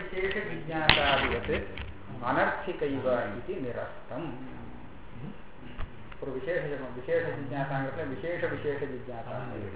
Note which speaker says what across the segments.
Speaker 1: விசேஷ ஜிஜாசாதிவத் அனர்த்திகைவ இது நிரஸ்தம் ஒரு விசேஷ விசேஷ ஜிஜாசாங்கிறதுல விசேஷ விசேஷ ஜிஜாசா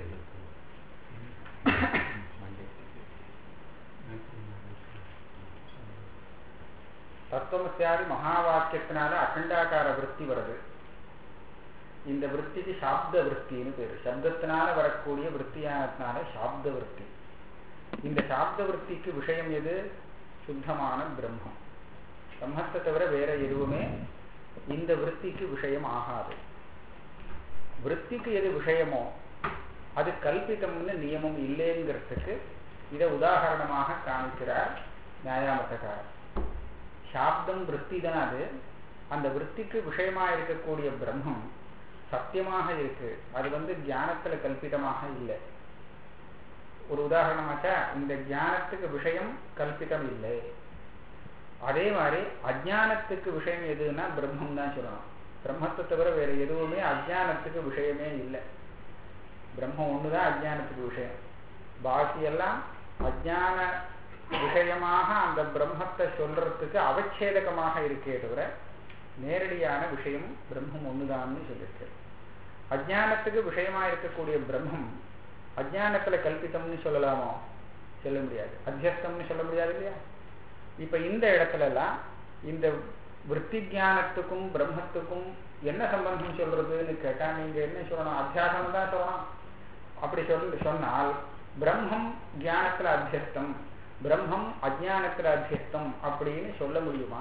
Speaker 1: தத்துவமத்தியாதி மகாவாக்கியத்தினால அகண்டாகார விற்பி வருது இந்த விற்பிக்கு சாப்த விற்பின்னு பேரு சப்தத்தினால வரக்கூடிய விற்பியானதுனால சாப்த விற்பி இந்த சாப்த விற்பிக்கு விஷயம் எது சுத்தமான பிரம்மம் பிரம்மத்தை தவிர வேற எதுவுமே இந்த விற்பிக்கு விஷயம் ஆகாது விற்பிக்கு எது விஷயமோ அது கல்பிதம்னு நியமம் இல்லைங்கிறதுக்கு இதை உதாகரணமாக காமிக்கிறார் நியாயாமத்தக்காரர் சாப்தம் விற்பி தான் அது அந்த விற்பிக்கு விஷயமா இருக்கக்கூடிய பிரம்மம் சத்தியமாக இருக்கு அது வந்து தியானத்துல கல்பிதமாக இல்லை ஒரு உதாரணமாச்சா இந்த ஞானத்துக்கு விஷயம் கல்பிதம் இல்லை அதே மாதிரி அஜானத்துக்கு விஷயம் எதுன்னா பிரம்மம் தான் சொல்லணும் பிரம்மத்தை தவிர வேற எதுவுமே அஜானத்துக்கு விஷயமே இல்லை பிரம்மம் ஒண்ணுதான் அஜானத்துக்கு விஷயம் பாக்கியெல்லாம் அஜான விஷயமாக அந்த பிரம்மத்தை சொல்றதுக்கு அவச்சேதகமாக இருக்கே தவிர நேரடியான விஷயம் பிரம்மம் ஒண்ணுதான்னு சொல்லியிருக்கு அஜானத்துக்கு விஷயமா இருக்கக்கூடிய பிரம்மம் அஜானத்துல கல்பித்தம்னு சொல்லலாமோ சொல்ல முடியாது அத்தியஸ்தம்னு சொல்ல முடியாது இல்லையா இப்ப இந்த இடத்துல எல்லாம் இந்த விற்பி ஜானத்துக்கும் பிரம்மத்துக்கும் என்ன சம்பந்தம் சொல்றதுன்னு கேட்டா நீங்க என்ன சொல்லணும் அத்தியாசம் தான் சொல்லணும் அப்படி சொல் சொன்னால் பிரம்மம் ஜானத்துல அத்தியஸ்தம் பிரம்மம் அஜானத்துல அத்தியஸ்தம் அப்படின்னு சொல்ல முடியுமா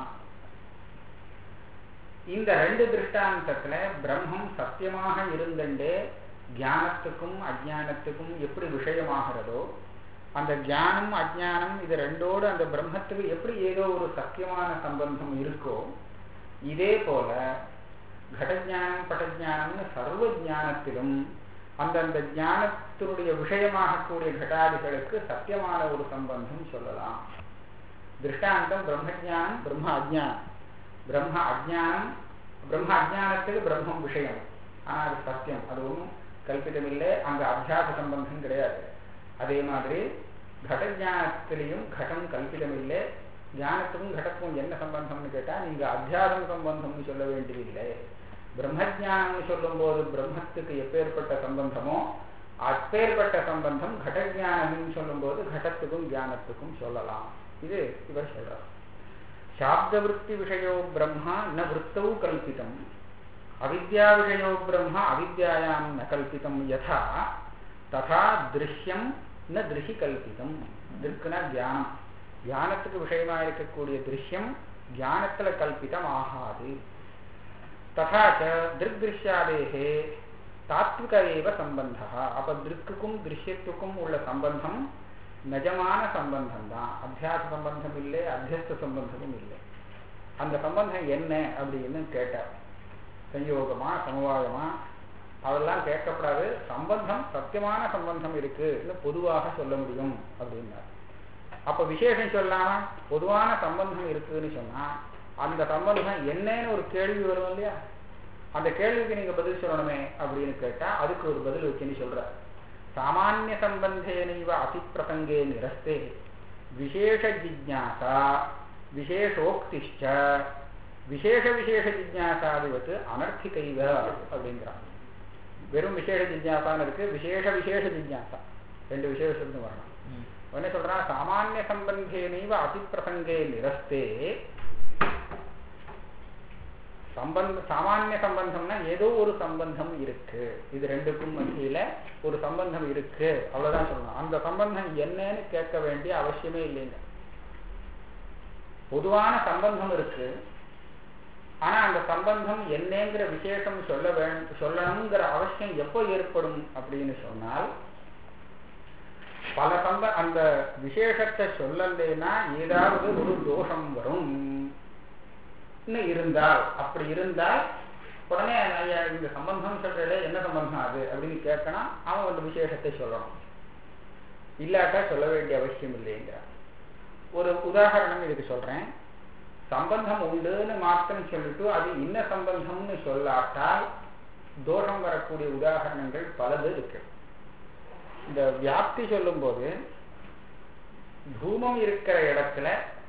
Speaker 1: இந்த ரெண்டு திருஷ்டாந்தத்துல பிரம்மம் சத்தியமாக இருந்தண்டே ஞானத்துக்கும் அஜானத்துக்கும் எப்படி விஷயமாகிறதோ அந்த ஞானம் அஜானம் இது ரெண்டோடு அந்த பிரம்மத்துக்கு எப்படி ஏதோ ஒரு சத்தியமான சம்பந்தம் இருக்கோ இதே போல கடஜானம் படஜானம்னு சர்வ ஜானத்திலும் அந்தந்த ஞானத்தினுடைய விஷயமாகக்கூடிய கட்டாதிகளுக்கு சத்தியமான ஒரு சம்பந்தம் சொல்லலாம் திருஷ்டாந்தம் பிரம்மஜானம் பிரம்ம அஜானம் பிரம்ம அஜானம் பிரம்ம அஜானத்துக்கு பிரம்மம் விஷயம் ஆனா அது சத்தியம் அது ஒன்றும் கல்பிதம் இல்லை அங்க அத்தியாச சம்பந்தம் கிடையாது அதே மாதிரி கடஜானத்திலையும் கடம் கல்பிதம் இல்லை ஞானத்துக்கும் கடத்துக்கும் என்ன சம்பந்தம்னு கேட்டா நீங்க அத்தியாசம் சம்பந்தம்னு சொல்ல வேண்டியதில்லை பிரம்மஜானம்னு சொல்லும் போது பிரம்மத்துக்கு எப்பேற்பட்ட சம்பந்தமோ அப்பேற்பட்ட சம்பந்தம் கடஜானம்னு சொல்லும் போது கடத்துக்கும் ஞானத்துக்கும் சொல்லலாம் இது இவர் சொல்றார் சாப்தவருத்தி விஷயோ பிரம்மா ந விற்பௌ கல்பிதம் அவித்யா விஷயோ பிரம்ம அவித்யாயாம் ந கல்பிதம் யதா ததா திருஷ்யம் ந திருஷி கல்பிதம் திருக்குனா தியானம் தியானத்துக்கு விஷயமா இருக்கக்கூடிய திருஷ்யம் தியானத்துல கல்பிதம் ஆகாது ததா திருஷ்யாதேகே தாத்விக ஏவ சம்பந்தா அப்ப திருக்குக்கும் திருஷ்யத்துக்கும் உள்ள சம்பந்தம் நிஜமான சம்பந்தம் தான் அத்தியாச சம்பந்தம் இல்லை அத்தியஸ்த சம்பந்தமும் இல்லை அந்த சம்பந்தம் என்ன அப்படின்னு கேட்டார் சயோகமா சமவாயமா அதெல்லாம் கேட்கப்படாது சம்பந்தம் சத்தியமான சம்பந்தம் இருக்குன்னு பொதுவாக சொல்ல முடியும் அப்படின்னார் அப்ப விசேஷம் சொல்லாம பொதுவான சம்பந்தம் இருக்குன்னு சொன்னா அந்த சம்பந்தம் என்னன்னு ஒரு கேள்வி வரும் இல்லையா அந்த கேள்விக்கு நீங்க பதில் சொல்லணுமே அப்படின்னு கேட்டா அதுக்கு ஒரு பதில் வச்சுன்னு சொல்ற சாமானிய சம்பந்தேனைவ அதிப்பிரசங்கே நிரஸ்தே விசேஷ ஜிஜாசா விசேஷோக்திஷ்ட விசேஷ விசேஷ ஜிஜாசாதிவத்து அனர்த்திகைவ அப்படிங்கிறான் வெறும் விசேஷ ஜிஜாசான்னு இருக்கு விசேஷ விசேஷ ஜிஜாசா ரெண்டு விசேஷம் வரணும் என்ன சொல்றான் சாமானிய சம்பந்தேனைவ அதிப்பிரசங்கே நிரஸ்தே சம்பந்த சாமானிய சம்பந்தம்னா ஏதோ ஒரு சம்பந்தம் இருக்கு இது ரெண்டுக்கும் மத்தியில ஒரு சம்பந்தம் இருக்கு அவ்வளவுதான் சொல்லணும் அந்த சம்பந்தம் என்னன்னு கேட்க வேண்டிய அவசியமே இல்லைங்க பொதுவான சம்பந்தம் இருக்கு ஆனா அந்த சம்பந்தம் என்னங்கிற விசேஷம் சொல்ல வேண்டும் சொல்லணுங்கிற அவசியம் எப்போ ஏற்படும் அப்படின்னு சொன்னால் பல சம்ப அந்த விசேஷத்தை சொல்லலைன்னா ஏதாவது ஒரு தோஷம் வரும் இருந்தால் அப்படி இருந்தால் உடனே ஐயா இந்த சம்பந்தம் சொல்றதுல என்ன சம்பந்தம் அது அப்படின்னு கேட்கணும் அவன் அந்த விசேஷத்தை சொல்லணும் இல்லாட்டா சொல்ல வேண்டிய அவசியம் இல்லைங்கிற ஒரு உதாரணம் இதுக்கு சொல்றேன் சம்பந்தம் உண்டுன்னு மாத்திரம் சொல்லிட்டு அது இன்ன சம்பந்தம்னு சொல்லாட்டால் தோஷம் வரக்கூடிய உதாரணங்கள் பலது இருக்கு இந்த வியாப்தி சொல்லும் போது தூமம் இருக்கிற இடத்துல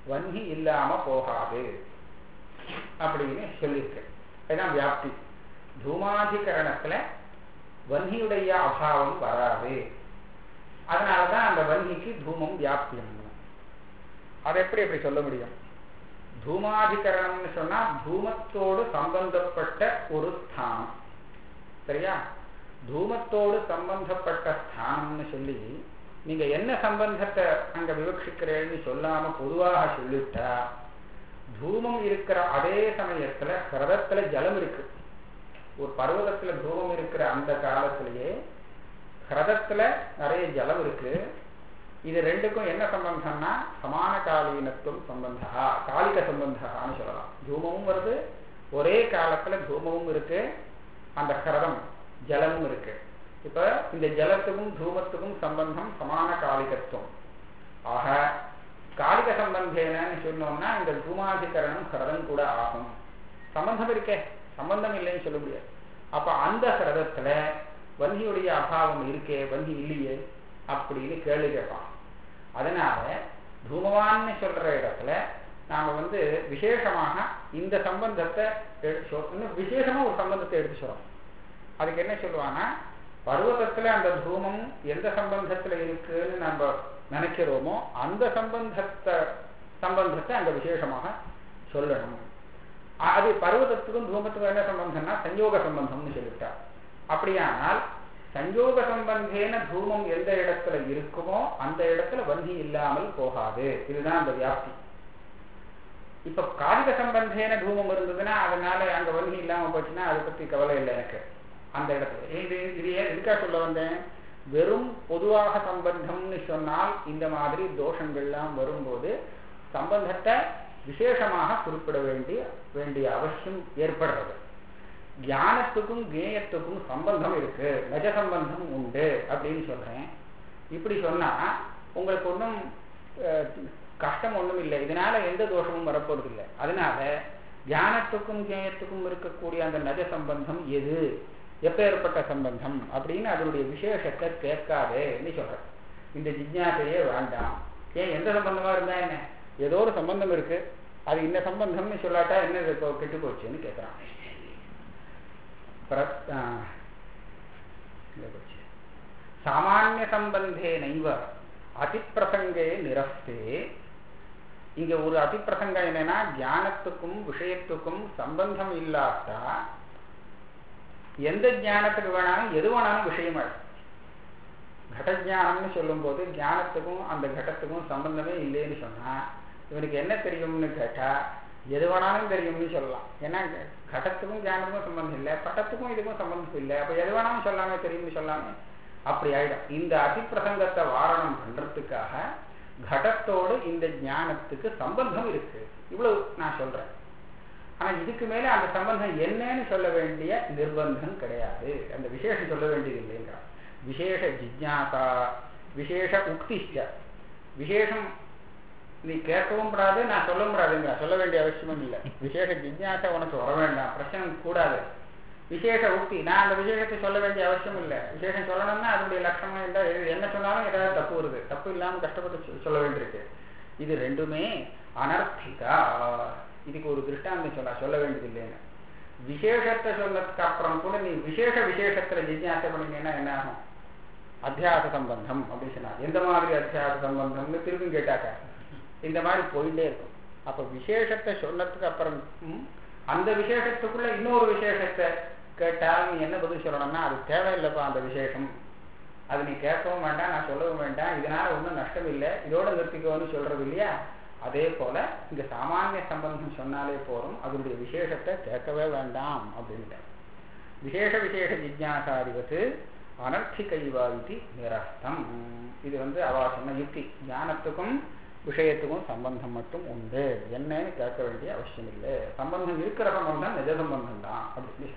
Speaker 1: வன்னி இல்லாம போகாது அப்படின்னு சொல்லியிருக்கு இதுதான் வியாப்தி தூமாதிகரணத்துல வன்னியுடைய அபாவம் வராது அதனாலதான் அந்த வன்னிக்கு தூமம் வியாப்தியம் அதை எப்படி எப்படி சொல்ல முடியும் தூமாதிகரணம்னு சொன்னா தூமத்தோடு சம்பந்தப்பட்ட ஒரு ஸ்தானம் சரியா தூமத்தோடு சம்பந்தப்பட்ட ஸ்தானம்னு சொல்லி நீங்க என்ன சம்பந்தத்தை அங்க விவக்ஷிக்கிறேன்னு சொல்லாம பொதுவாக சொல்லிட்டா தூமம் இருக்கிற அதே சமயத்துல ஹிரதத்துல ஜலம் இருக்கு ஒரு பர்வதத்துல தூமம் இருக்கிற அந்த காலத்திலேயே ஹிரதத்துல நிறைய ஜலம் இருக்கு இது ரெண்டுக்கும் என்ன சம்பந்தம்னா சமான காலீனத்துவம் சம்பந்தா காலிக சம்பந்தான்னு சொல்லலாம் தூமமும் வருது ஒரே காலத்துல தூமமும் இருக்கு அந்த ஹிரதம் ஜலமும் இருக்கு இப்ப இந்த ஜலத்துக்கும் தூமத்துக்கும் சம்பந்தம் சமான காலிகத்துவம் ஆக காலிக சம்பந்தேனன்னு சொன்னோம்னா இந்த தூமாதிகரணம் ஹிரதம் கூட ஆகும் சம்பந்தம் இருக்கே சம்பந்தம் இல்லைன்னு சொல்ல முடியாது அப்ப அந்த ஹிரதத்துல வன்னியுடைய அபாவம் இருக்கே வன்னி இல்லையே அப்படின்னு கேள்வி கேட்பான் அதனால தூமவான்னு சொல்ற இடத்துல நாம வந்து விசேஷமாக இந்த சம்பந்தத்தை இன்னும் விசேஷமா ஒரு சம்பந்தத்தை எடுத்து சொல்றோம் அதுக்கு என்ன சொல்லுவாங்கன்னா பருவதத்துல அந்த தூமம் எந்த சம்பந்தத்துல இருக்குன்னு நம்ம நினைக்கிறோமோ அந்த சம்பந்தத்தை சம்பந்தத்தை அங்க விசேஷமாக சொல்லணும் அது பருவதத்துக்கும் தூமத்துக்கும் என்ன சம்பந்தம்னா சஞ்சோக சம்பந்தம்னு சொல்லிட்டா அப்படியானால் சஞ்சோக சம்பந்தேன தூமம் எந்த இடத்துல இருக்குமோ அந்த இடத்துல வந்தி இல்லாமல் போகாது இதுதான் அந்த வியாப்தி இப்ப காலிக சம்பந்தேன தூமம் இருந்ததுன்னா அதனால அங்க வந்தி இல்லாம போச்சுன்னா அதை பத்தி கவலை இல்லை எனக்கு அந்த இடத்துல இது இது ஏன் எதுக்காக சொல்ல வந்தேன் வெறும் பொதுவாக சம்பந்தம்னு சொன்னால் இந்த மாதிரி தோஷங்கள்லாம் வரும்போது சம்பந்தத்தை விசேஷமாக குறிப்பிட வேண்டிய வேண்டிய அவசியம் ஏற்படுறது ஞானத்துக்கும் கேயத்துக்கும் சம்பந்தம் இருக்கு நஜ சம்பந்தம் உண்டு அப்படின்னு சொல்றேன் இப்படி சொன்னா உங்களுக்கு ஒன்றும் கஷ்டம் ஒன்றும் இல்லை இதனால எந்த தோஷமும் வரப்போறது இல்லை அதனால ஞானத்துக்கும் கேயத்துக்கும் இருக்கக்கூடிய அந்த நஜ சம்பந்தம் எது எப்பேற்பட்ட சம்பந்தம் அப்படின்னு அதனுடைய விசேஷத்தை கேட்காதேன்னு சொல்றேன் இந்த ஜிஜ்ஞாசையே வேண்டாம் ஏன் எந்த சம்பந்தமா இருந்தா என்ன ஏதோ ஒரு சம்பந்தம் இருக்கு அது இந்த சம்பந்தம்னு சொல்லாட்டா என்ன இப்போ கெட்டு போச்சுன்னு கேட்கிறான் சாமானிய சம்பந்தே நைவ அதிப்பிரசங்கே நிரஸ்தே இங்க ஒரு அதிப்பிரசங்கம் என்னன்னா ஞானத்துக்கும் விஷயத்துக்கும் சம்பந்தம் இல்லாட்டா எந்த ஞானத்துக்கு வேணாலும் எது வேணாலும் விஷயமாயிடும் கடஜானம்னு சொல்லும் போது ஞானத்துக்கும் அந்த கடத்துக்கும் சம்பந்தமே இல்லைன்னு சொன்னா இவனுக்கு என்ன தெரியும்னு கேட்டா எது வேணாலும் தெரியும்னு சொல்லலாம் ஏன்னா கடத்துக்கும் ஞானத்துக்கும் சம்பந்தம் இல்லை பட்டத்துக்கும் இதுக்கும் சம்பந்தம் இல்லை அப்ப எது வேணாலும் சொல்லாமே தெரியும்னு சொல்லாமே அப்படி ஆயிடும் இந்த அதிப்பிரசங்கத்தை வாரணம் பண்றதுக்காக கடத்தோடு இந்த ஞானத்துக்கு சம்பந்தம் இருக்கு இவ்வளவு நான் சொல்றேன் ஆனா இதுக்கு மேல அந்த சம்பந்தம் என்னன்னு சொல்ல வேண்டிய நிர்பந்தம் கிடையாது அந்த விசேஷம் சொல்ல வேண்டியது இல்லைங்க விசேஷ ஜிஜ்ஞாசா விசேஷ உக்திஷ்ட விசேஷம் நீ கேட்கவும் கூடாது நான் சொல்லவும் கூடாதுங்க சொல்ல வேண்டிய அவசியமும் இல்லை விசேஷ ஜிஜ்ஞாசா உனக்கு வர வேண்டாம் பிரச்சனை கூடாது விசேஷ உக்தி நான் அந்த விசேஷத்தை சொல்ல வேண்டிய அவசியம் இல்லை விசேஷம் சொல்லணும்னா அதனுடைய லட்சணம் என்ன என்ன சொன்னாலும் ஏதாவது தப்பு வருது தப்பு இல்லாமல் கஷ்டப்பட்டு சொல்ல வேண்டியிருக்கு இது ரெண்டுமே அனர்த்திகா இதுக்கு ஒரு திருஷ்டாந்தம் சொல்ல சொல்ல வேண்டியது இல்லைன்னு விசேஷத்தை சொன்னதுக்கு அப்புறம் கூட நீ விசேஷ விசேஷத்துல ஜிஜ்ஞாசை பண்ணீங்கன்னா என்ன ஆகும் அத்தியாச சம்பந்தம் அப்படின்னு சொன்னா எந்த மாதிரி அத்தியாச சம்பந்தம்னு திரும்பி கேட்டாக்க இந்த மாதிரி போயிட்டே இருக்கும் அப்ப விசேஷத்தை சொன்னதுக்கு அப்புறம் அந்த விசேஷத்துக்குள்ள இன்னொரு விசேஷத்தை கேட்டால் நீ என்ன பதில் சொல்லணும்னா அது தேவையில்லைப்பா அந்த விசேஷம் அது நீ கேட்கவும் வேண்டாம் நான் சொல்லவும் வேண்டாம் இதனால ஒன்றும் நஷ்டம் இல்லை இதோட நிறுத்திக்கோன்னு சொல்றது இல்லையா அதே போல இங்க சாமானிய சம்பந்தம் சொன்னாலே போதும் அதனுடைய விசேஷத்தை கேட்கவே வேண்டாம் அப்படின்ட்டு விசேஷ விசேஷ ஜிஜ்ஞாசாதிபத்து அனர்த்திகைவா இது நிரஸ்தம் இது வந்து அவா சொன்ன யுக்தி ஞானத்துக்கும் விஷயத்துக்கும் சம்பந்தம் மட்டும் உண்டு என்னன்னு கேட்க வேண்டிய அவசியம் இல்லை சம்பந்தம் இருக்கிற சம்பந்தம் நிஜ சம்பந்தம் தான் அப்படின்னு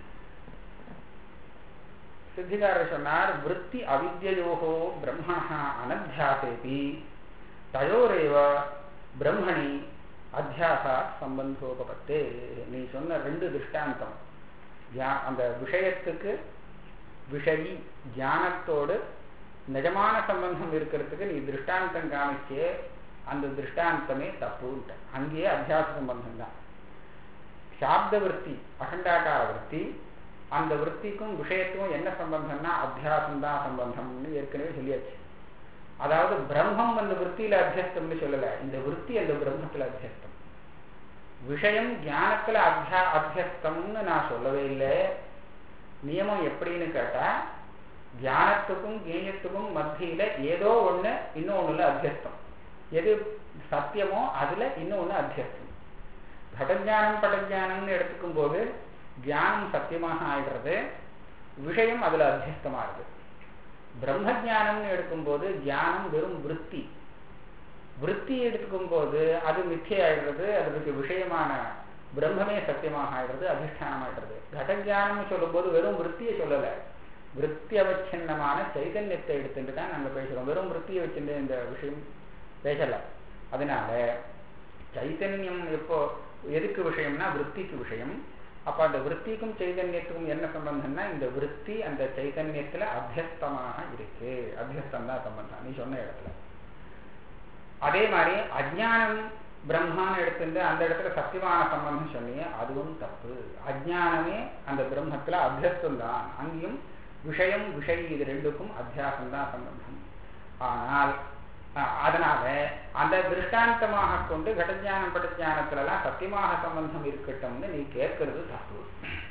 Speaker 1: சித்திகாரர் சொன்னார் விற்பி அவித்யோகோ பிரம்மணா அனத்தியாசேபி தயோரேவ பிரம்மணி அத்தியாசா சம்பந்தோபத்தே நீ சொன்ன ரெண்டு திருஷ்டாந்தம் அந்த விஷயத்துக்கு விஷயி ஞானத்தோடு நிஜமான சம்பந்தம் இருக்கிறதுக்கு நீ திருஷ்டாந்தம் காமிச்சே அந்த திருஷ்டாந்தமே தப்புன்ட்டு அங்கேயே அத்தியாச சம்பந்தம் தான் சாப்த விற்பி அகண்டாகார விற்பி அந்த விற்பிக்கும் விஷயத்துக்கும் என்ன சம்பந்தம்னா அத்தியாசம் தான் சம்பந்தம்னு ஏற்கனவே சொல்லியாச்சு அதாவது பிரம்மம் அந்த விற்பியில அத்தியஸ்தம்னு சொல்லல இந்த விற்பி அந்த பிரம்மத்துல அத்தியஸ்தம் விஷயம் ஞானத்துல அத்தியா அத்தியஸ்தம்னு நான் சொல்லவே இல்லை நியமம் எப்படின்னு கேட்டா தியானத்துக்கும் கேயத்துக்கும் மத்தியில ஏதோ ஒண்ணு இன்னொன்னுல அத்தியஸ்தம் எது சத்தியமோ அதுல இன்னொன்னு அத்தியஸ்தம் கடஜானம் படஜானம்னு எடுத்துக்கும் போது தியானம் சத்தியமாக ஆயிடுறது விஷயம் அதுல அத்தியஸ்தமாகுது பிரம்ம ஜானம்னு எடுக்கும்போது தியானம் வெறும் விற்பி விற்பி எடுத்துக்கும் போது அது மித்தியாயிடுறது அதுக்கு விஷயமான பிரம்மமே சத்தியமாக ஆயிடுறது அதிஷ்டானம் ஆயிடுறது கடஜானம்னு சொல்லும்போது வெறும் விற்பியை சொல்லலை விற்பி அவச்சின்னமான சைதன்யத்தை எடுத்துட்டு தான் நாங்கள் பேசுகிறோம் வெறும் விற்பியை வச்சுட்டு இந்த விஷயம் பேசலை அதனால சைத்தன்யம் எப்போ எதுக்கு விஷயம்னா விற்பிக்கு விஷயம் அப்ப அந்த விற்பிக்கும் சைதன்யத்துக்கும் என்ன சம்பந்தம்னா இந்த விற்பி அந்த சைதன்யத்துல அத்தியஸ்தமாக இருக்கு அத்தியஸ்தம் தான் சம்பந்தம் நீ சொன்ன இடத்துல அதே மாதிரி அஜ்ஞானம் பிரம்மான்னு எடுத்துட்டு அந்த இடத்துல சத்தியமான சம்பந்தம் சொன்னீங்க அதுவும் தப்பு அஜ்ஞானமே அந்த பிரம்மத்துல அத்தியஸ்தம் தான் அங்கேயும் விஷயம் விஷய் இது ரெண்டுக்கும் அத்தியாசம் தான் சம்பந்தம் ஆனால் அதனால அந்த திருஷ்டாந்தமாக கொண்டு கடஜானம் படஜானத்துல எல்லாம் சத்தியமாக சம்பந்தம் இருக்கட்டும்னு நீ கேட்கறது தப்பு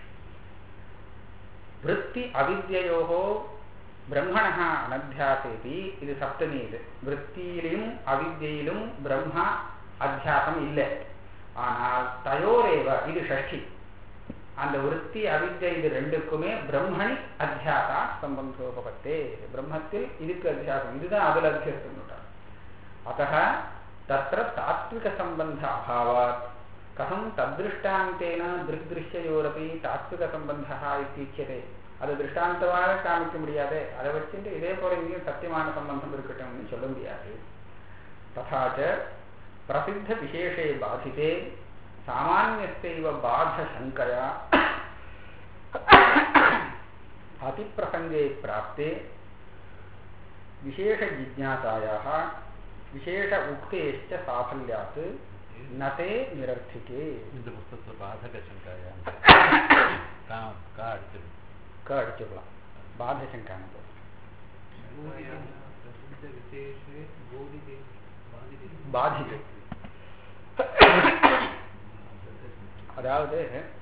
Speaker 1: விற்பி அவித்யோகோ பிரம்மணா அனத்தியாசேதி இது சப்தமி இது விற்பியிலும் அவித்யிலும் பிரம்மா அத்தியாசம் இல்லை ஆனால் தயோரேவ இது ஷஷ்டி அந்த விற்பி அவித்யை இது ரெண்டுக்குமே பிரம்மணி அத்தியாசா சம்பந்தோபத்தே பிரம்மத்தில் இதுக்கு அத்தியாசம் இதுதான் அதுல அத்தியாசம் அத்த தத்திர தாத்விக சம்பந்த அபாவாத் கதம் தத்ருஷ்டாந்தேன திருஷ்யோரப்பி தாத்விக சம்பந்தா இத்தியதே அது திருஷ்டாந்தமாக காமிக்க முடியாது அதை வச்சுட்டு இதே போல இங்கேயும் சத்தியமான சம்பந்தம் இருக்கட்டும்னு சொல்ல முடியாது ததாச்ச பிரசித்த விசேஷே பாதித்தே சாமானியஸ்தைவ பாத சங்கயா அதிப்பிரசங்கே பிராப்தே விசேஷ ஜிஜாசாயாக விசேஷ உக்தேஷ்ட சாஃபல்யாத் நதே நிரர்த்திகே
Speaker 2: இந்த புஸ்தகத்தில் பாதக சங்காயா கா அடிச்சிடும்
Speaker 1: க அடிச்சுக்கலாம் பாதசங்கான பாதிது அதாவது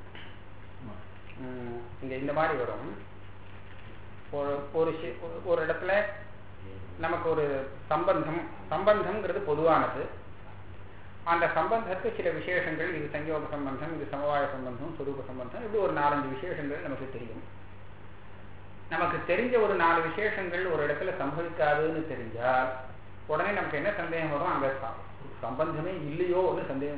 Speaker 1: இங்க இந்த மாதிரி வரும் ஒரு ஒரு ஒரு இடத்துல நமக்கு ஒரு சம்பந்தம் சம்பந்தம்ங்கிறது பொதுவானது அந்த சம்பந்தத்துக்கு சில விசேஷங்கள் இது சங்கயோக சம்பந்தம் இது சமவாய சம்பந்தம் சுரூப சம்பந்தம் இப்படி ஒரு நாலஞ்சு விசேஷங்கள் நமக்கு தெரியும் நமக்கு தெரிஞ்ச ஒரு நாலு விசேஷங்கள் ஒரு இடத்துல சம்பவிக்காதுன்னு தெரிஞ்சால் உடனே நமக்கு என்ன சந்தேகம் வரும் அங்க சம்பந்தமே இல்லையோன்னு சந்தேகம்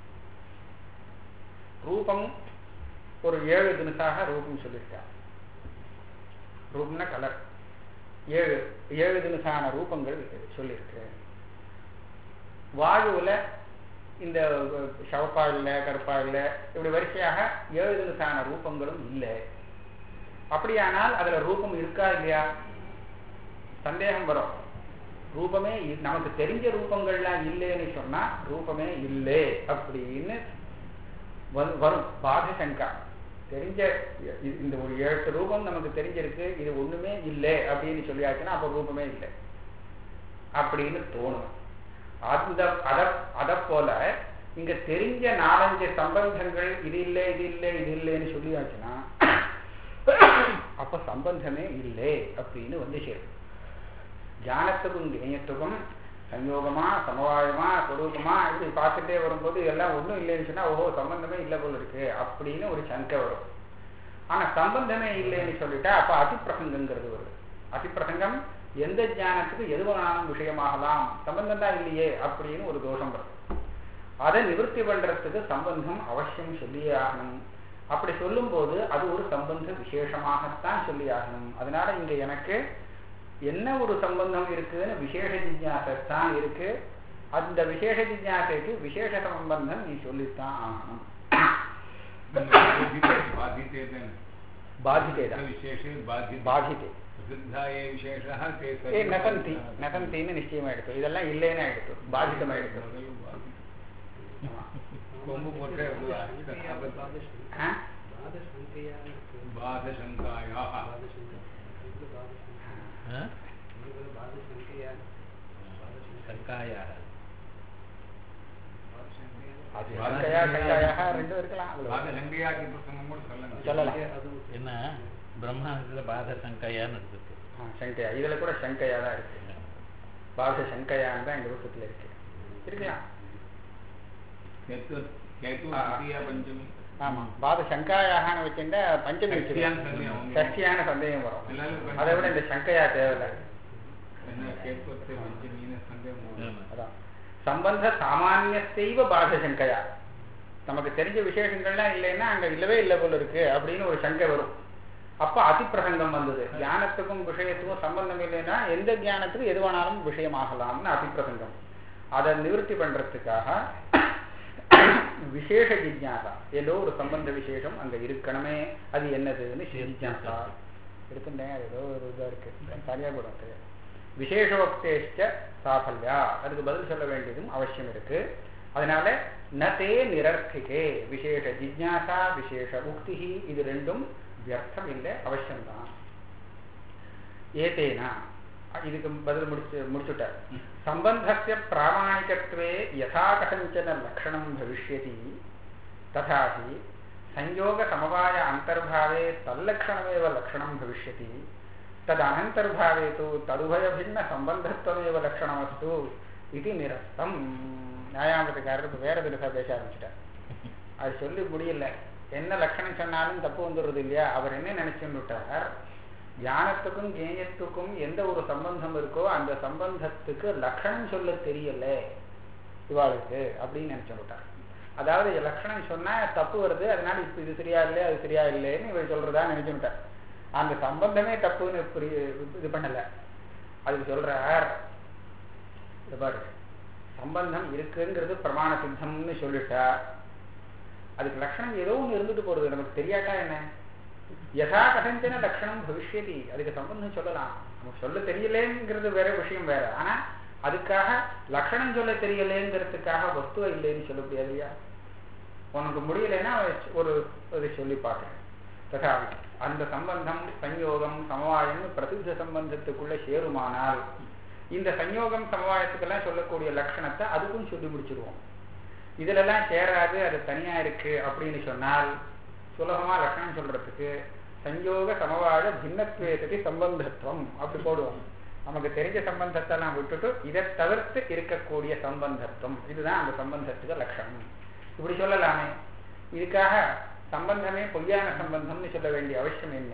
Speaker 1: ரூபம் ஒரு ஏழு தினசாக ரூபம் சொல்லியிருக்கார் ரூபம்னா கலர் ஏழு ஏழு தினசான ரூபங்கள் சொல்லியிருக்கு வாயுவில் இந்த சவப்பா இல்லை கருப்பா இல்லை இப்படி வரிசையாக ஏழு தினசான ரூபங்களும் இல்லை அப்படியானால் அதுல ரூபம் இருக்கா இல்லையா சந்தேகம் வரும் ரூபமே நமக்கு தெரிஞ்ச ரூபங்கள்லாம் இல்லைன்னு சொன்னா ரூபமே இல்லை அப்படின்னு வரும் பாதசங்கா தெரிஞ்ச இந்த ஒரு ஏழு ரூபம் நமக்கு தெரிஞ்சிருக்கு இது ஒண்ணுமே இல்லை அப்படின்னு சொல்லியாச்சுன்னா அப்ப ரூபமே இல்லை அப்படின்னு தோணும் அந்த அத அத போல இங்க தெரிஞ்ச நாலஞ்சு சம்பந்தங்கள் இது இல்லை இது இல்லை இது இல்லைன்னு சொல்லியாச்சுன்னா அப்ப சம்பந்தமே இல்லை அப்படின்னு வந்து சேரும் ஞானத்துக்கும் ஞேயத்துக்கும் சஞ்சோகமா சமவாயமா ஸ்வரூபமா இப்படி பார்த்துட்டே வரும்போது எல்லாம் ஒன்றும் இல்லைன்னு சொன்னா ஓஹோ சம்பந்தமே இல்லை போல இருக்கு அப்படின்னு ஒரு சங்கை வரும் ஆனா சம்பந்தமே இல்லைன்னு சொல்லிட்டா அப்ப அதிப்பிரசங்கங்கிறது வருது அதிப்பிரசங்கம் எந்த ஞானத்துக்கு எது வேணாலும் விஷயமாகலாம் சம்பந்தம் தான் இல்லையே அப்படின்னு ஒரு தோஷம் வரும் அதை நிவர்த்தி பண்றதுக்கு சம்பந்தம் அவசியம் சொல்லியே ஆகணும் அப்படி சொல்லும்போது அது ஒரு சம்பந்த விசேஷமாகத்தான் சொல்லி ஆகணும் அதனால இங்க எனக்கு என்ன ஒரு சம்பந்தம் இருக்குன்னு விசேஷ ஜிஜாசத்தான் இருக்கு அந்த விசேஷ ஜிஜாசைக்கு விசேஷ சம்பந்தம் நீ சொல்லித்தான் ஆகணும் बाधिते दा
Speaker 3: विशेषे बाधिते
Speaker 1: बाधिते
Speaker 3: प्रसिद्धा ये विशेषः ते
Speaker 1: ஏ நசந்தி நசந்தின்னு நிச்சயமாயிடுத்து இதெல்லாம் இல்லைன்னு ஆயிடுத்து பாதிதமாயிடுத்து
Speaker 3: கொம்பு போட்டு
Speaker 1: ஆ?
Speaker 3: பாதசங்காயாக
Speaker 2: ஆ? சங்காயாக
Speaker 1: அது சங்கையா சங்காயாக ரெண்டும் இருக்கலாம் அவ்வளவு.
Speaker 3: பாதசங்கையாக்கி பிரசங்கம் கூட சொல்லலாம்
Speaker 1: சொல்லலாம்
Speaker 2: என்ன பிரம்மாண்டத்துல பாத சங்கையான்னு இருக்கு
Speaker 1: ஆ, சங்கையா இதுல கூட சங்கையா தான் இருக்கு பாக சங்கையான்னு தான் இந்த புத்தகத்துல இருக்கு இருக்கலாம்
Speaker 3: கேத்து கேத்து
Speaker 1: ஆ.
Speaker 3: திரியா பஞ்சமி
Speaker 1: ஆமா பாத சங்காயாகனு வச்சுட்டா பஞ்சமி
Speaker 3: சஷ்டியான
Speaker 1: வச்சுக்கலாம்
Speaker 3: சந்தேகம்.
Speaker 1: சஷ்டியான சந்தேகம் வரும்
Speaker 3: எல்லாரும் பஞ்சமி.
Speaker 1: அதை விட இந்த சங்கையா தேவையில்லை
Speaker 3: என்ன கேத்து பஞ்சமின்னு சந்தேகம் வரும்.
Speaker 2: ஆமா.
Speaker 1: அதான் சம்பந்த சாமானியத்தைவ பாத சங்கையா நமக்கு தெரிஞ்ச விசேஷங்கள்லாம் இல்லைன்னா அங்க இல்லவே இல்லை போல இருக்கு அப்படின்னு ஒரு சங்கை வரும் அப்ப அதிப்பிரசங்கம் வந்தது ஞானத்துக்கும் விஷயத்துக்கும் சம்பந்தம் இல்லைன்னா எந்த ஞானத்துக்கும் எது வேணாலும் விஷயமாகலாம்னு அதிப்பிரசங்கம் அதை நிவர்த்தி பண்றதுக்காக விசேஷ ஜிஜ்ஞாசா ஏதோ ஒரு சம்பந்த விசேஷம் அங்க இருக்கணுமே அது என்னதுன்னு ஜிஜ்ஞாசா எடுத்துட்டேன் அது ஏதோ ஒரு இதா இருக்கு சரியா கூட தெரியாது விசேஷோக்தேஷ்ட சாஃபல்யா அதுக்கு பதில் சொல்ல வேண்டியதும் அவசியம் இருக்கு அதனால நதே நிரர்த்திகே விசேஷ ஜிஜ்ஞாசா விசேஷ உக்தி இது ரெண்டும் வியர்த்தம் இல்லை அவசியம்தான் ஏதேனா இதுக்கு பதில் முடிச்சு முடிச்சுட்டார் சம்பந்தஸ்ய பிராமாணிகத்வே யதா கதஞ்சன லக்ஷணம் பவிஷ்யதி ததாஹி संयोग समवाय अंतर्भावे तल्लक्षणमेव लक्षणं भविष्यति तदनन्तर्भावे तु तदुभयभिन्नसम्बन्धत्वमेव लक्षणमस्तु इति निरस्तம் நியாயாமத்துக்காரர் இப்போ வேற தினசா பேச ஆரம்பிச்சிட்டார் அது சொல்லி முடியல என்ன லட்சணம் சொன்னாலும் தப்பு வந்துடுறது இல்லையா அவர் என்ன நினைச்சுன்னு விட்டார் ஞானத்துக்கும் கேயத்துக்கும் எந்த ஒரு சம்பந்தம் இருக்கோ அந்த சம்பந்தத்துக்கு லட்சணம் சொல்ல தெரியல இவாளுக்கு அப்படின்னு நினைச்சு விட்டார் அதாவது லட்சணம் சொன்னா தப்பு வருது அதனால இப்ப இது சரியா இல்லை அது சரியா இல்லைன்னு இவர் சொல்றதா நினைச்சுட்டார் அந்த சம்பந்தமே தப்புன்னு புரிய இது பண்ணல அதுக்கு சொல்றார் இது பாரு சம்பந்தம் இருக்குங்கிறது பிரமாண சித்தம்னு சொல்லிட்டா அதுக்கு லட்சணம் ஏதோ ஒன்று இருந்துட்டு போறது நமக்கு தெரியாட்டா என்ன யதா கதஞ்சன லட்சணம் பவிஷ்யதி அதுக்கு சம்பந்தம் சொல்லலாம் நமக்கு சொல்ல தெரியலேங்கிறது வேற விஷயம் வேற ஆனா அதுக்காக லட்சணம் சொல்ல தெரியலேங்கிறதுக்காக வஸ்துவ இல்லைன்னு சொல்ல முடியாது இல்லையா உனக்கு முடியலைன்னா ஒரு இதை சொல்லி பார்க்கிறேன் ததாவி அந்த சம்பந்தம் சஞ்யோகம் சமவாயம் பிரசித்த சம்பந்தத்துக்குள்ள சேருமானால் இந்த சஞ்யோகம் சமவாயத்துக்கெல்லாம் சொல்லக்கூடிய லட்சணத்தை அதுக்கும் சொல்லி முடிச்சிருவோம் இதுலெல்லாம் சேராது அது தனியா இருக்கு அப்படின்னு சொன்னால் சுலபமா லட்சணம் சொல்றதுக்கு சஞ்சோக சமவாய பின்னத்வேததி சம்பந்தத்துவம் அப்படி போடுவோம் நமக்கு தெரிஞ்ச சம்பந்தத்தெல்லாம் விட்டுட்டு இதை தவிர்த்து இருக்கக்கூடிய சம்பந்தத்துவம் இதுதான் அந்த சம்பந்தத்துக்கு லட்சணம் இப்படி சொல்லலாமே இதுக்காக சம்பந்தமே பொய்யான சம்பந்தம்னு சொல்ல வேண்டிய அவசியம் என்ன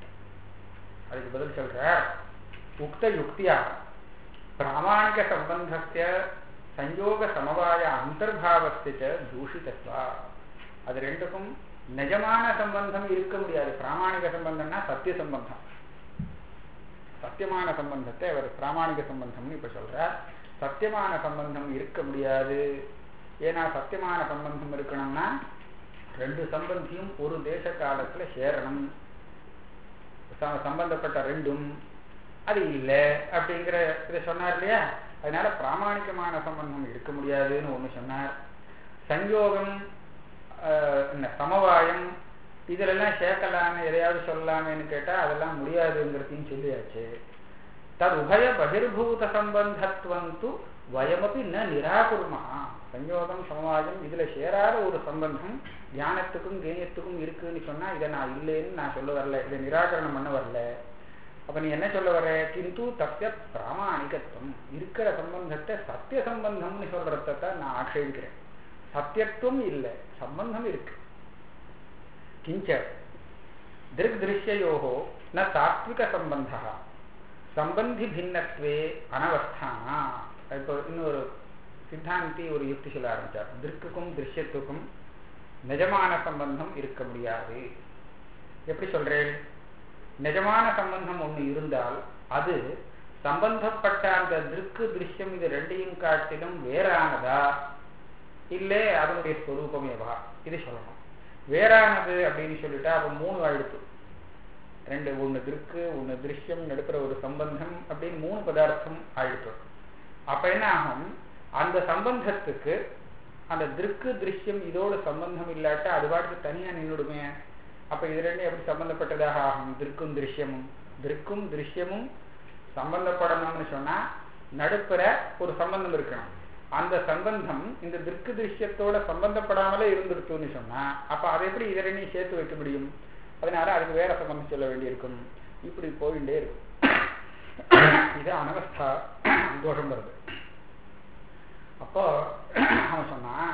Speaker 1: அதுக்கு பதில் சொல்ற உக்த யுக்தியா பிராமணிக சம்பந்தஸ்ய சஞ்சோக சமவாய அந்தர்பாவஸ்ய தூஷிதத்வா அது ரெண்டுக்கும் நிஜமான சம்பந்தம் இருக்க முடியாது பிராமணிக சம்பந்தம்னா சத்திய சம்பந்தம் சத்தியமான சம்பந்தத்தை அவர் பிராமணிக சம்பந்தம்னு இப்ப சொல்றார் சத்தியமான சம்பந்தம் இருக்க முடியாது ஏன்னா சத்தியமான சம்பந்தம் இருக்கணும்னா ரெண்டு சம்பந்தியும் ஒரு தேச காலத்துல சேரணும் சம்பந்தப்பட்ட ரெண்டும் அது இல்லை அப்படிங்கிற இதை சொன்னார் இல்லையா அதனால பிராமணிகமான சம்பந்தம் இருக்க முடியாதுன்னு ஒண்ணு சொன்னார் சஞ்சோகம் என்ன சமவாயம் இதுலெல்லாம் சேர்க்கலான்னு எதையாவது சொல்லலாமேன்னு கேட்டா அதெல்லாம் முடியாதுங்கிறதையும் சொல்லியாச்சு தது உபய பகிர்பூத சம்பந்தத்துவம் து வயமப்பி ந நிராகுருமா சஞ்சோகம் சமவாயம் இதுல சேராத ஒரு சம்பந்தம் தியானத்துக்கும் கேயத்துக்கும் இருக்குன்னு சொன்னா இதை நான் இல்லைன்னு நான் சொல்ல வரல இதை நிராகரணம் பண்ண வரல அப்ப நீ என்ன சொல்ல வர கிந்து தத்திய பிராமணிகத்துவம் இருக்கிற சம்பந்தத்தை சத்திய சம்பந்தம்னு சொல்றதான் நான் ஆட்சேபிக்கிறேன் சத்தியத்துவம் இல்லை சம்பந்தம் இருக்கு கிஞ்ச திருக் திருஷ்யோகோ ந தாத்விக சம்பந்தா சம்பந்தி பின்னத்வே அனவஸ்தானா இப்போ இன்னொரு சித்தாந்தி ஒரு யுக்தி சொல்ல ஆரம்பிச்சார் திருக்குக்கும் திருஷ்யத்துக்கும் நிஜமான சம்பந்தம் இருக்க முடியாது எப்படி சொல்றேன் நிஜமான சம்பந்தம் ஒண்ணு இருந்தால் அது சம்பந்தப்பட்ட அந்த திருக்கு திருஷ்யம் இது ரெண்டையும் காட்டிலும் வேறானதா இல்லை அதனுடைய ஸ்வரூபமேவா இது சொல்லணும் வேறானது அப்படின்னு சொல்லிட்டா அப்ப மூணு ஆயிடுத்து ரெண்டு ஒன்று திருக்கு ஒன்று திருஷ்யம் நடுப்புற ஒரு சம்பந்தம் அப்படின்னு மூணு பதார்த்தம் ஆயிடுச்சு அப்ப என்ன ஆகும் அந்த சம்பந்தத்துக்கு அந்த திருக்கு திருஷ்யம் இதோட சம்பந்தம் இல்லாட்டா அது பாட்டுக்கு தனியா நின்றுடுமே அப்ப இது ரெண்டும் எப்படி சம்பந்தப்பட்டதாக ஆகும் திருக்கும் திருஷ்யமும் திருக்கும் திருஷ்யமும் சம்பந்தப்படணும்னு சொன்னா நடுப்புற ஒரு சம்பந்தம் இருக்கணும் அந்த சம்பந்தம் இந்த திருக்கு திருஷ்யத்தோட சம்பந்தப்படாமலே இருந்துருச்சுன்னு சொன்னா அப்ப அதை எப்படி இதை ரெண்டையும் சேர்த்து வைக்க முடியும் அதனால அதுக்கு வேற சம்பந்தம் சொல்ல வேண்டியிருக்கும் இப்படி போயிட்டே இருக்கும் இது அனவஸ்தா தோஷம் வருது அப்போ அவன் சொன்னான்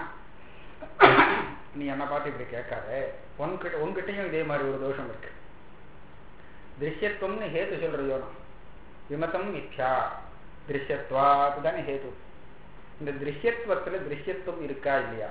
Speaker 1: நீ என்ன பார்த்து இப்படி கேட்காத உன்கிட்ட உன்கிட்டயும் இதே மாதிரி ஒரு தோஷம் இருக்கு திருஷ்யத்துவம்னு ஹேத்து சொல்றது யோனம் விமதம் மித்யா திருஷ்யத்வாத்து தானே ஹேத்து இந்த திருஷ்யத்துவத்துல திருஷ்யத்துவம் இருக்கா இல்லையா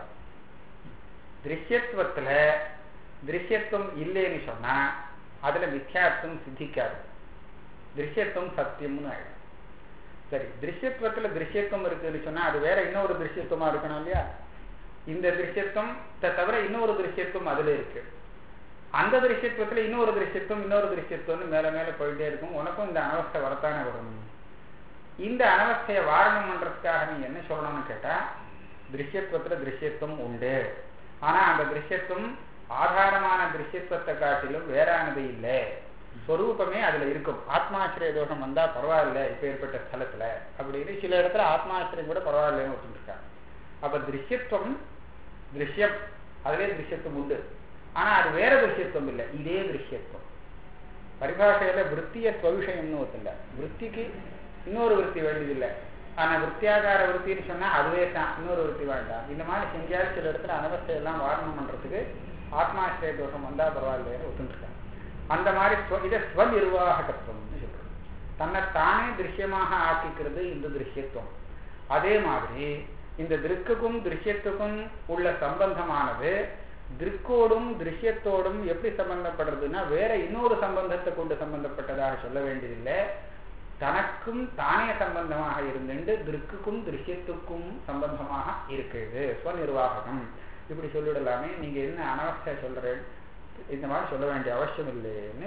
Speaker 1: திருஷ்யத்துவத்துல திருஷ்யத்துவம் இல்லைன்னு சொன்னா அதுல மித்யாத்துவம் சித்திக்காது திருஷ்யத்துவம் சத்தியம்னு ஆயிடும் சரி திருஷ்யத்துவத்துல திருஷ்யத்துவம் இருக்குன்னு சொன்னா அது வேற இன்னொரு திருஷ்யத்துவமா இருக்கணும் இல்லையா இந்த திருஷ்யத்துவம் தவிர இன்னொரு திருஷ்யத்துவம் அதுல இருக்கு அந்த திருஷ்யத்துவத்துல இன்னொரு திருஷ்யத்துவம் இன்னொரு திருஷ்யத்துவம்னு மேல மேல போயிட்டே இருக்கும் உனக்கும் இந்த அனவஸ்தை வரத்தானே வரும் இந்த அனவஸ்தையை வாரணம் பண்றதுக்காக நீ என்ன சொல்லணும்னு கேட்டா திருஷ்யத்துவத்துல திருஷ்யத்துவம் உண்டு ஆனா அந்த திருஷ்யத்துவம் ஆதாரமான திருஷ்யத்துவத்தை காட்டிலும் வேறானது இல்லை ஸ்வரூபமே அதுல இருக்கும் ஆத்மாசிரிய தோஷம் வந்தா பரவாயில்ல இப்ப ஏற்பட்ட ஸ்தலத்துல அப்படின்னு சில இடத்துல ஆத்மாசிரியம் கூட பரவாயில்லன்னு ஒத்துருக்காங்க அப்ப திருஷ்யத்துவம் திருஷ்யம் அதுவே திருஷ்யத்துவம் உண்டு ஆனா அது வேற திருஷ்யத்துவம் இல்லை இதே திருஷ்யத்துவம் பரிபாஷையில விற்த்திய ஸ்வவிஷயம்னு ஒத்துங்க விற்த்திக்கு இன்னொரு விற்பி வேண்டியதில்லை ஆனா விற்த்தியாகார விற்த்தின்னு சொன்னா அதுவே தான் இன்னொரு விற்பி வேண்டாம் இந்த மாதிரி செஞ்சாலும் சில இடத்துல அனவஸ்தையெல்லாம் வாரணம் பண்றதுக்கு ஆத்மாசிரிய தோஷம் வந்தா பரவாயில்லைன்னு ஒத்துருக்காங்க அந்த மாதிரி இதை ஸ்வநிர்வாகத்துவம்னு சொல்றது தன்னை தானே திருஷ்யமாக ஆக்கிக்கிறது இந்த திருஷ்யத்துவம் அதே மாதிரி இந்த திருக்குக்கும் திருஷ்யத்துக்கும் உள்ள சம்பந்தமானது திருக்கோடும் திருஷ்யத்தோடும் எப்படி சம்பந்தப்படுறதுன்னா வேற இன்னொரு சம்பந்தத்தை கொண்டு சம்பந்தப்பட்டதாக சொல்ல வேண்டியதில்லை தனக்கும் தானே சம்பந்தமாக இருந்துட்டு திருக்குக்கும் திருஷ்யத்துக்கும் சம்பந்தமாக இருக்குது ஸ்வநிர்வாகம் இப்படி சொல்லிடலாமே நீங்க என்ன அனவஸ்தை சொல்றேன் இந்த மாதிரி சொல்ல வேண்டிய அவசியம் இல்லைன்னு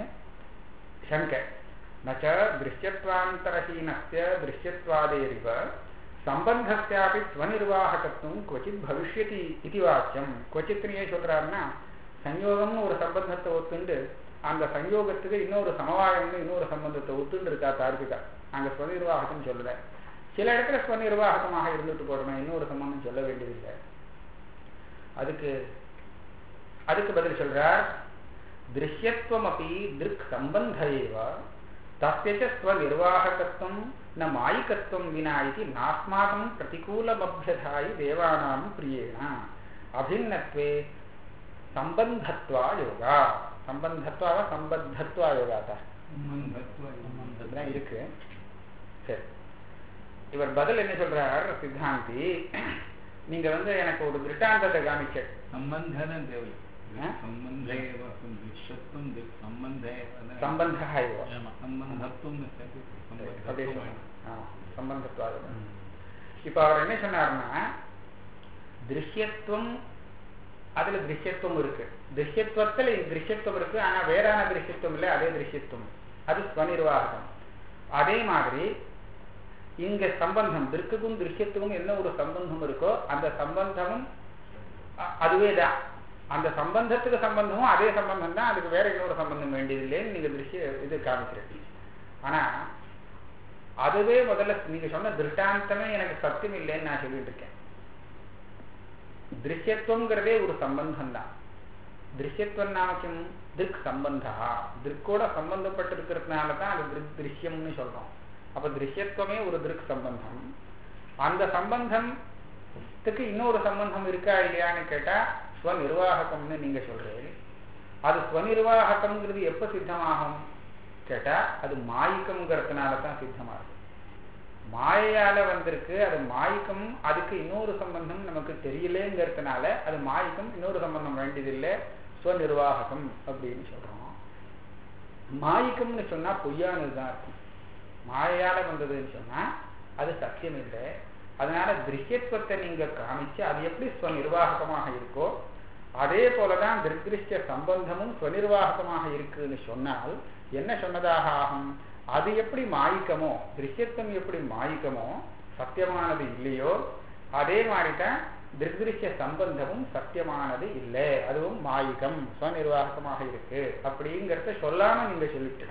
Speaker 1: சங்கை நச்ச திருஷ்யத்வாந்தரஹீனஸ்ய திருஷ்யத்வாதேரிவ சம்பந்தஸ்யாபி ஸ்வநிர்வாகத்துவம் கொச்சித் பவிஷ்யதி இது வாக்கியம் கொச்சித்னு ஏன் சொல்றாருன்னா சஞ்சோகம்னு ஒரு சம்பந்தத்தை ஒத்துண்டு அந்த சஞ்சோகத்துக்கு இன்னொரு சமவாயம்னு இன்னொரு சம்பந்தத்தை ஒத்துண்டு இருக்கா தார்க்கிகா அங்க ஸ்வநிர்வாகத்துன்னு சொல்லல சில இடத்துல ஸ்வநிர்வாகமாக இருந்துட்டு போடணும் இன்னொரு சம்பந்தம் சொல்ல வேண்டியதில்லை அதுக்கு அதுக்கு பதில் சொல்றார் திருஷ்யத்துவம் அப்படி திருக் சம்பந்த ஏவ தஸ்ய ஸ்வநிர்வாககத்துவம் ந மாயிகத்துவம் வினா இது நாஸ்மாகம் பிரதிகூலமபியதாயி தேவானாம் பிரியேண அபிநத்வே சம்பந்தத்வா யோகா சம்பந்தத்வாவா சம்பத்தத்வா யோகாத்தா அப்படிதான் இருக்கு சரி இவர் பதில் என்ன சொல்றார் சித்தாந்தி நீங்க வந்து எனக்கு ஒரு திருஷ்டாந்தத்தை காமிக்க
Speaker 3: सम्बन्धन देवि
Speaker 1: हाँ?
Speaker 3: सम्बन्ध एव दृश्यत्वं दृक् सम्बन्ध एव
Speaker 1: சம்பந்த இவ
Speaker 2: ஆமா.
Speaker 3: सम्बन्धत्वं न स्यात्
Speaker 1: அப்படியே
Speaker 3: सम्बन्धत्वम्
Speaker 1: சொன்னார். ஆ, சம்பந்தத்வா யோகா. இப்ப அவர் என்ன சொன்னார்னா திருஷ்யத்துவம் அதுல திருஷ்யத்துவம் இருக்கு திருஷ்யத்துவத்துல திருஷ்யத்துவம் இருக்கு ஆனா வேறான திருஷ்யத்துவம் இல்லை அதே திருஷ்யத்துவம் அது ஸ்வநிர்வாகம் அதே மாதிரி இங்க சம்பந்தம் திருக்குக்கும் திருஷ்யத்துக்கும் என்ன ஒரு சம்பந்தம் இருக்கோ அந்த சம்பந்தமும் அ- அதுவே தான் அந்த சம்பந்தத்துக்கு சம்பந்தமும் அதே சம்பந்தம் தான் அதுக்கு வேற இன்னொரு சம்பந்தம் வேண்டியதில்லைன்னு நீங்க திருஷ்ய இது காமிக்கிறீங்க ஆனா அதுவே முதல்ல நீங்க சொன்ன திருஷ்டாந்தமே எனக்கு சத்தியம் இல்லைன்னு நான் சொல்லிட்டு இருக்கேன் திருஷ்யத்துவங்கிறதே ஒரு சம்பந்தம் தான் திருஷ்யத்துவம் நாமக்கும் திருக் சம்பந்தா திருக்கோட சம்பந்தப்பட்டிருக்கிறதுனால தான் அது திருக் திருஷ்யம்னு சொல்றோம் அப்ப திருஷ்யத்துவமே ஒரு திருக் சம்பந்தம் அந்த சம்பந்தத்துக்கு இன்னொரு சம்பந்தம் இருக்கா இல்லையான்னு கேட்டா ஸ்வநிர்வாகம்னு நீங்க சொல்றீங்க அது ஸ்வநிர்வாகம்ங்கிறது எப்ப சித்தமாகும் கேட்டா அது மாயிக்கம்ங்கிறதுனால தான் சித்தமாகும் மாயையால வந்திருக்கு அது மாயிக்கம் அதுக்கு இன்னொரு சம்பந்தம் நமக்கு தெரியலேங்கிறதுனால அது மாயிக்கம் இன்னொரு சம்பந்தம் வேண்டியதில்லை ஸ்வநிர்வாகம் அப்படின்னு சொல்றோம் மாயிக்கம்னு சொன்னா பொய்யானதுதான் இருக்கும் மாயையால வந்ததுன்னு சொன்னா அது சத்தியம் இல்லை அதனால திருஷ்யத்துவத்தை நீங்க காமிச்சு அது எப்படி ஸ்வநிர்வாகமாக இருக்கோ அதே போலதான் திருஷ்ய சம்பந்தமும் ஸ்வநிர்வாகமாக இருக்குன்னு சொன்னால் என்ன சொன்னதாக ஆகும் அது எப்படி மாயிக்கமோ திருஷ்யத்துவம் எப்படி மாயிக்கமோ சத்தியமானது இல்லையோ அதே மாதிரி தான் திருஷ்ய சம்பந்தமும் சத்தியமானது இல்லை அதுவும் மாயிகம் ஸ்வநிர்வாகமாக இருக்கு அப்படிங்கிறத சொல்லாம நீங்க சொல்லிட்டு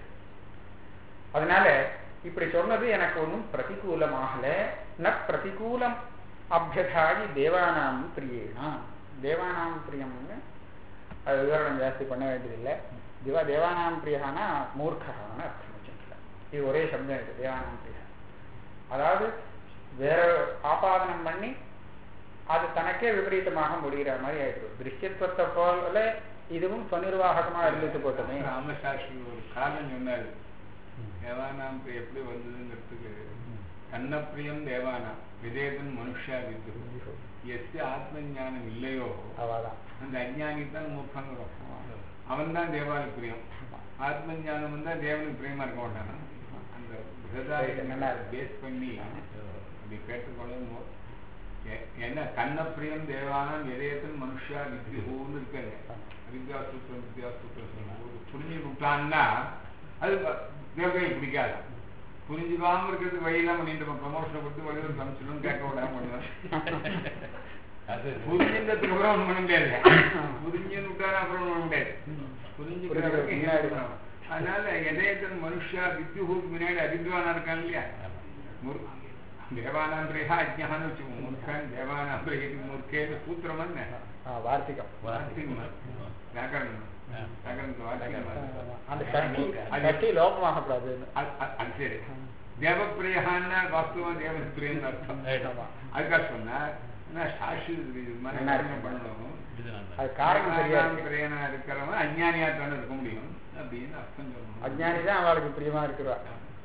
Speaker 1: அதனால இப்படி சொன்னது எனக்கு ஒன்றும் பிரதிகூலமாகல ந பிரதிகூலம் அபியதாகி தேவானாம் பிரியேனா தேவானாம் பிரியம்னு அது விவரணம் ஜாஸ்தி பண்ண வேண்டியதில்லை திவா தேவானாம் பிரியானா மூர்க்கான அர்த்தம் வச்சுக்கலாம் இது ஒரே சப்தம் இது தேவானாம் பிரியா அதாவது வேற ஆபாதனம் பண்ணி அது தனக்கே விபரீதமாக முடிகிற மாதிரி ஆயிடுது திருஷ்யத்துவத்தை போல இதுவும் ஸ்வநிர்வாகமா இருந்துட்டு போட்டோமே
Speaker 3: ராமசாஸ்திரி ஒரு காரணம் சொன்னாரு தேவானாம் பிரியம் எப்படி வந்ததுங்கிறதுக்கு கண்ணப்பிரியம் தேவானாம் விதேதன் மனுஷா வித்து எஸ் ஆத்ம ஞானம் இல்லையோ
Speaker 1: அவாதான்
Speaker 3: அந்த அஜ்ஞானி தான் மூர்க்கங்கிறோம் அவன் தான் தேவானுக்கு பிரியம் ஆத்ம ஞானம் வந்தா தேவனுக்கு பிரியமா இருக்க மாட்டானா அந்த
Speaker 1: நல்லா இருக்கு.
Speaker 3: பேஸ் பண்ணி அப்படி கேட்டுக்கொள்ளணும் எ- என்ன கண்ணப்பிரியம் தேவானம் விதயத்தில் மனுஷா வித்யுன்னு இருக்காங்க வித்யாசூத்திரம் வித்யாசூத்திரம் புரிஞ்சு விட்டான்னா அது தேவகையை பிடிக்காது புரிஞ்சுக்காம இருக்கிறதுக்கு வழியெல்லாம் பண்ணிட்டு ப்ரமோஷனை கொடுத்து வழியில் சமைச்சிடும் கேட்க விடாம பண்ணுவேன்
Speaker 2: அது
Speaker 3: புரிஞ்சுன்றதுக்கு அப்புறம் ஒண்ணும் பண்ண முடியாது புரிஞ்சுன்னு விட்டாலும் அப்புறம் ஒண்ணும் பண்ண முடியாது புரிஞ்சுக்கிறதுக்கு
Speaker 1: முன்னாடி.
Speaker 3: இருக்கணும். அதனால எதயத்தன் மனுஷா வித்யுஹூக்கு முன்னாடி அவித்வானா இருக்கான் இல்லையா முர்- தேவானாம் பிரியா அஜ்ஞானம் வச்சுக்கோ மூர்க்கன் தேவானாம் பிரியது மூர்க்கேன்னு சூத்திரம் என்ன
Speaker 1: ஆ, வார்த்திகம்
Speaker 3: வார்த்திகம் வியாக்கரணம் வியாக்கரணத்தை வார்த்திகம்
Speaker 1: அந்த சஷ்டி
Speaker 3: அது-
Speaker 1: சஷ்டி லோபமாகக்கூடாதுன்னு
Speaker 3: அது- அது- அது சரி தேவப்பிரியான்னா வாஸ்தவம் தேவப்பிரியன்னு அர்த்தம்
Speaker 1: ஆமா.
Speaker 3: அதுக்காக சொன்னா என்ன சாட்சி இது மாதிரி
Speaker 1: நல்லா இருக்கு.
Speaker 3: காரியம் பண்ணணும்
Speaker 2: இது நல்லா
Speaker 1: அது காரணம் சரியா
Speaker 3: தேவானாம்
Speaker 1: இருக்கு
Speaker 3: பிரியனா இருக்கிறவன் அஞ்ஞானியா தானே இருக்க முடியும் அப்படின்னு அர்த்தம் சொல்லணும்
Speaker 1: அஜ்ஞானி தான் அவளுக்கு பிரியமா இருக்கிறா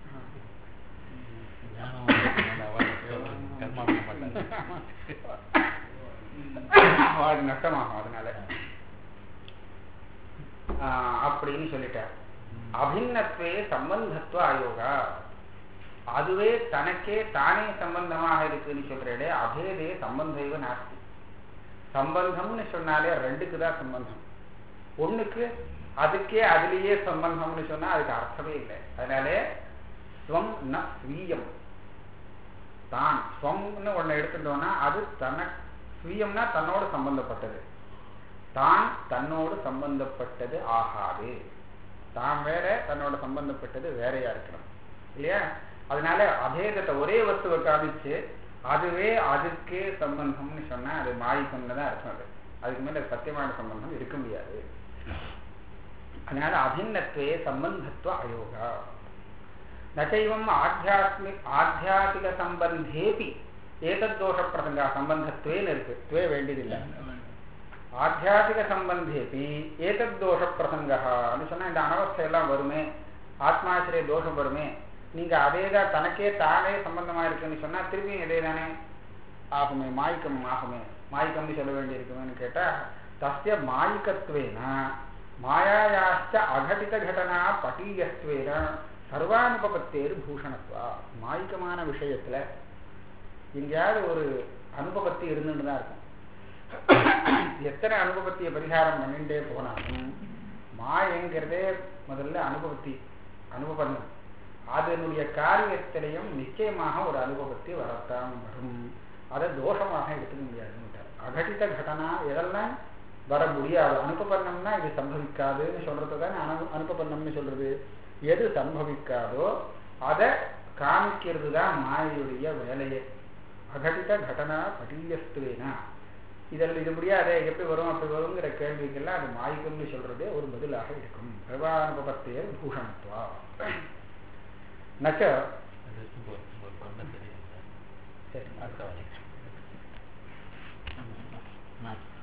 Speaker 2: ஞானம் வந்ததுனால அவளுக்கு கர்மா பண்ண மாட்டாங்க
Speaker 1: அவளுக்கு நஷ்டமாகும் அதனால ஆஹ் அப்படின்னு சொல்லிட்டார் அபின்னத்வே சம்பந்தத்துவ அயோகா அதுவே தனக்கே தானே சம்பந்தமாக இருக்குன்னு சொல்றே அபேதே சம்பந்தம் நாஸ்தி சம்பந்தம்னு சொன்னாலே ரெண்டுக்கு தான் சம்பந்தம் ஒண்ணுக்கு அதுக்கே அதுலயே சம்பந்தம்னு சொன்னா அதுக்கு அர்த்தமே இல்லை அதனாலே ஸ்வம் ந ஸ்வீயம் தான் ஸ்வம்னு ஒண்ணு எடுத்துட்டோம்னா அது தன ஸ்வீயம்னா தன்னோடு சம்பந்தப்பட்டது தான் தன்னோடு சம்பந்தப்பட்டது ஆகாது தான் வேற தன்னோட சம்பந்தப்பட்டது வேறையா இருக்கணும் இல்லையா அதனால அபேதத்தை ஒரே வஸ்துவை காமிச்சு அதுவே அதுக்கே சம்பந்தம்னு சொன்னா அது மாயிக்கம்னு தான் அர்த்தம் அது அதுக்கு மேல சத்தியமான சம்பந்தம் இருக்க முடியாது அதனால அபின்னத்வே சம்பந்தத்துவ அயோகா நச்சைவம் ஆத்தியாத்மி ஆத்தியாசிக சம்பந்தேபி ஏதத்தோஷ பிரசங்கா சம்பந்தத்வேன்னு இருக்கு துவே வேண்டியதில்லை ஆத்தியாசிக சம்பந்தேபி ஏதத் தோஷ பிரசங்கன்னு சொன்னா இந்த அனவஸ்தையெல்லாம் வருமே ஆத்மாசிரிய தோஷம் வருமே நீங்க அதே தான் தனக்கே தானே சம்பந்தமா இருக்குன்னு சொன்னா திரும்பியும் இதே தானே ஆகுமே மாய்க்கம் ஆகுமே மாய்க்கம்னு சொல்ல வேண்டியிருக்குமேன்னு கேட்டா தஸ்ய மாயிகத்வேன மாயாயாச்ச அகடித கடனா பட்டீயத்வேன சர்வானுபபத்தேர் பூஷணத்வா மாயிக்கமான விஷயத்துல எங்கேயாவது ஒரு அனுபவத்தி இருந்துட்டு தான் இருக்கும் எத்தனை அனுபவத்திய பரிகாரம் பண்ணிட்டே போனாலும் மாயங்கிறதே முதல்ல அனுபவத்தி அனுபவம் அதனுடைய காரியத்திலையும் நிச்சயமாக ஒரு அனுபவத்தை வரத்தான் வரும் அதை தோஷமாக எடுத்துக்க முடியாதுன்னு அகடித கடனா எதெல்லாம் வர முடியாது அனுபவம்னா இது சம்பவிக்காதுன்னு சொல்றது தானே அனு அனுபவம்னு சொல்றது எது சம்பவிக்காதோ அதை காமிக்கிறது தான் மாயையுடைய வேலையே அகடித கடனா பட்டியஸ்துவேனா இதில் இது முடியாதே எப்படி வரும் அப்படி வருங்கிற கேள்விக்கெல்லாம் அது மாய்க்கம்னு சொல்றதே ஒரு பதிலாக இருக்கும் பிரபானுபவத்தையே பூஷணத்துவா நச்ச
Speaker 2: அது ஒரு ஒரு தொண்டை தெரியும்
Speaker 1: சரி
Speaker 2: அடுத்த வாரம் நான்